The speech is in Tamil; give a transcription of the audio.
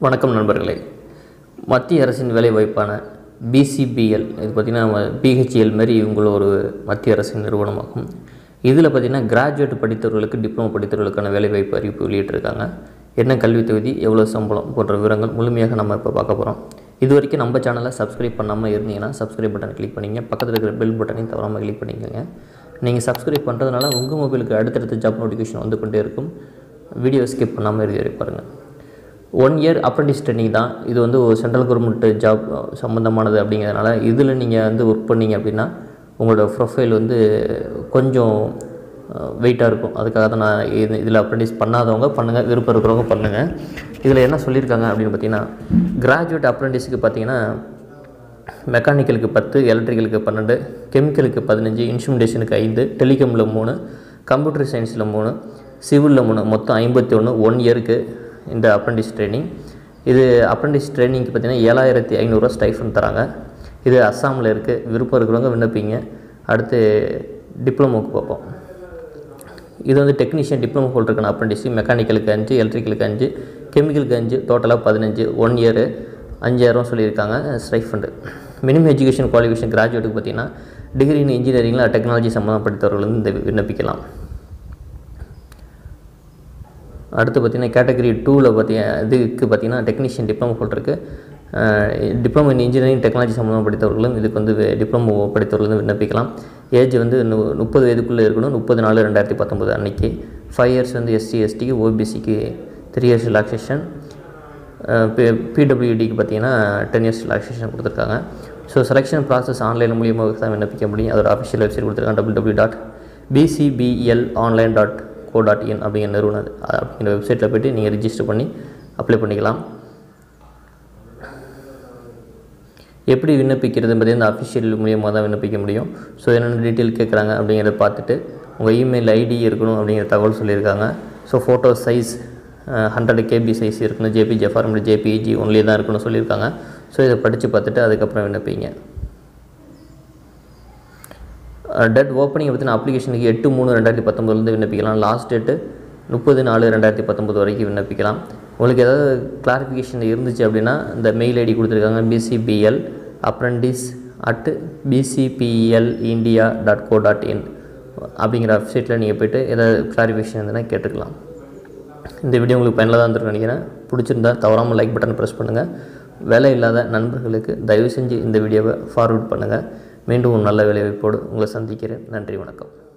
வணக்கம் நண்பர்களே மத்திய அரசின் வேலைவாய்ப்பான பிசிபிஎல் இது பார்த்திங்கன்னா பிஹெச்எல் மாரி இவங்கள ஒரு மத்திய அரசின் நிறுவனமாகும் இதில் பார்த்திங்கன்னா கிராஜுவேட் படித்தவர்களுக்கு டிப்ளமோ படித்தவர்களுக்கான வேலைவாய்ப்பு அறிவிப்பு வெளியிட்டிருக்காங்க என்ன கல்வி தகுதி எவ்வளோ சம்பளம் போன்ற விவரங்கள் முழுமையாக நம்ம இப்போ பார்க்க போகிறோம் இது வரைக்கும் நம்ம சேனலை சப்ஸ்கிரைப் பண்ணாமல் இருந்தீங்கன்னா சப்ஸ்கிரைப் பட்டனை கிளிக் பண்ணிங்க பக்கத்தில் இருக்கிற பெல் பட்டனையும் தவறாமல் கிளிக் பண்ணிக்கோங்க நீங்கள் சப்ஸ்கிரைப் பண்ணுறதுனால உங்கள் மொபைலுக்கு அடுத்தடுத்த ஜாப் நோட்டிஃபிகேஷன் வந்து கொண்டே இருக்கும் வீடியோ ஸ்கிப் பண்ணாமல் இறுதி வரை பாருங்கள் ஒன் இயர் அப்ரண்டிஸ் ட்ரைனிங் தான் இது வந்து ஒரு சென்ட்ரல் கவர்மெண்ட் ஜாப் சம்மந்தமானது அப்படிங்கிறதுனால இதில் நீங்கள் வந்து ஒர்க் பண்ணீங்க அப்படின்னா உங்களோட ப்ரொஃபைல் வந்து கொஞ்சம் வெயிட்டாக இருக்கும் அதுக்காக தான் நான் இது இதில் அப்ரண்டிஸ் பண்ணாதவங்க பண்ணுங்கள் விருப்பம் இருக்கிறவங்க பண்ணுங்கள் இதில் என்ன சொல்லியிருக்காங்க அப்படின்னு பார்த்தீங்கன்னா கிராஜுவேட் அப்ரண்டிஸுக்கு பார்த்தீங்கன்னா மெக்கானிக்கலுக்கு பத்து எலக்ட்ரிக்கலுக்கு பன்னெண்டு கெமிக்கலுக்கு பதினஞ்சு இன்ஸ்ட்ருமெண்டேஷனுக்கு ஐந்து டெலிகாமில் மூணு கம்ப்யூட்டர் சயின்ஸில் மூணு சிவிலில் மூணு மொத்தம் ஐம்பத்தி ஒன்று ஒன் இயருக்கு இந்த அப்ரண்டிஸ் ட்ரைனிங் இது அப்ரண்டிஸ் ட்ரைனிங்க்கு பார்த்தீங்கன்னா ஏழாயிரத்தி ஐநூறுரூவா ஸ்டைஃபன் தராங்க இது அஸ்ஸாமில் இருக்குது விருப்பம் இருக்கிறவங்க விண்ணப்பிங்க அடுத்து டிப்ளமோக்கு பார்ப்போம் இது வந்து டெக்னீஷியன் டிப்ளமோ ஹோல்டருக்கான அப்ரண்டிஸ் மெக்கானிக்கலுக்கு அஞ்சு எலக்ட்ரிக்கலுக்கு அஞ்சு கெமிக்கலுக்கு அஞ்சு டோட்டலாக பதினஞ்சு ஒன் இயரு அஞ்சாயிரம் சொல்லியிருக்காங்க ஸ்ட்ரைஃபண்டு மினிமம் எஜுகேஷன் குவாலிஃபிகேஷன் கிராஜுவேட்டுக்கு பார்த்தீங்கன்னா டிகிரி இன் இன்ஜினியரிங்கில் டெக்னாலஜி சம்மந்தப்பட்டவர்கள் வந்து இந்த விண்ணப்பிக்கலாம் அடுத்து பார்த்திங்கன்னா கேட்டகரி டூவில் பார்த்தீங்க இதுக்கு பார்த்திங்கன்னா டெக்னீஷியன் டிப்ளமோ ஹோல்டருக்கு டிப்ளமோ இன் இன்ஜினியரிங் டெக்னாலஜி சம்மந்தம் படித்தவர்களும் இதுக்கு வந்து டிப்ளமோ படித்தவர்கள் வந்து விண்ணப்பிக்கலாம் ஏஜ் வந்து நு முப்பது வயதுக்குள்ளே இருக்கணும் முப்பது நாலு ரெண்டாயிரத்தி பத்தொம்போது அன்னைக்கு ஃபைவ் இயர்ஸ் வந்து எஸ்சி எஸ்டிக்கு ஓபிசிக்கு த்ரீ இயர்ஸ் ரிலாக்ஸேஷன் பிடபிள்யூடிக்கு பார்த்தீங்கன்னா டென் இயர்ஸ் ரிலாக்ஸேஷன் கொடுத்துருக்காங்க ஸோ செலெக்ஷன் ப்ராசஸ் ஆன்லைன் மூலியமாக தான் விண்ணப்பிக்க முடியும் அதோட அஃபிஷியல் வெப்சைட் கொடுத்துருக்காங்க W W dot PCBL online dot co dot in அப்படிங்கிற நிறுவனம் அப்படிங்கிற வெப்சைட்டில் போய்ட்டு நீங்கள் ரிஜிஸ்டர் பண்ணி அப்ளை பண்ணிக்கலாம் எப்படி விண்ணப்பிக்கிறது பற்றி இந்த அஃபிஷியல் மூலியமாக தான் விண்ணப்பிக்க முடியும் ஸோ என்னென்ன டீட்டெயில் கேட்குறாங்க அப்படிங்கிறத பார்த்துட்டு உங்கள் இமெயில் ஐடி இருக்கணும் அப்படிங்கிற தகவல் சொல்லியிருக்காங்க so photo size hundred KB size இருக்கணும் ஜேபிஜி ஃபார்மெட் ஜேபிஜி ஒன்லி தான் இருக்கணும்னு சொல்லியிருக்காங்க ஸோ இதை படித்து பார்த்துட்டு அதுக்கப்புறம் விண்ணப்பிங்க டெட் ஓப்பனிங் பற்றின அப்ளிகேஷனுக்கு எட்டு மூணு ரெண்டாயிரத்தி பத்தொம்பதுலேருந்து விண்ணப்பிக்கலாம் லாஸ்ட் டேட்டு முப்பது நாலு ரெண்டாயிரத்தி பத்தொம்பது வரைக்கும் விண்ணப்பிக்கலாம் உங்களுக்கு ஏதாவது கிளாரிஃபிகேஷன் இருந்துச்சு அப்படின்னா இந்த மெயில் ஐடி கொடுத்துருக்காங்க PCBL apprentice at PCBL India dot co dot in அப்படிங்கிற வெப்சைட்டில் நீங்கள் போய்ட்டு ஏதாவது கிளாரிஃபிகேஷன் இருந்ததுன்னா கேட்டுக்கலாம் இந்த வீடியோ உங்களுக்கு பயனுள்ளதாக இருந்திருக்குன்னு நினைக்கிறேன் பிடிச்சிருந்தா தவறாமல் லைக் பட்டன் ப்ரெஸ் பண்ணுங்கள் வேலை இல்லாத நண்பர்களுக்கு தயவு செஞ்சு இந்த வீடியோவை ஃபார்வர்ட் பண்ணுங்கள் மீண்டும் ஒரு நல்ல வேலைவாய்ப்போடு உங்களை சந்திக்கிறேன் நன்றி வணக்கம்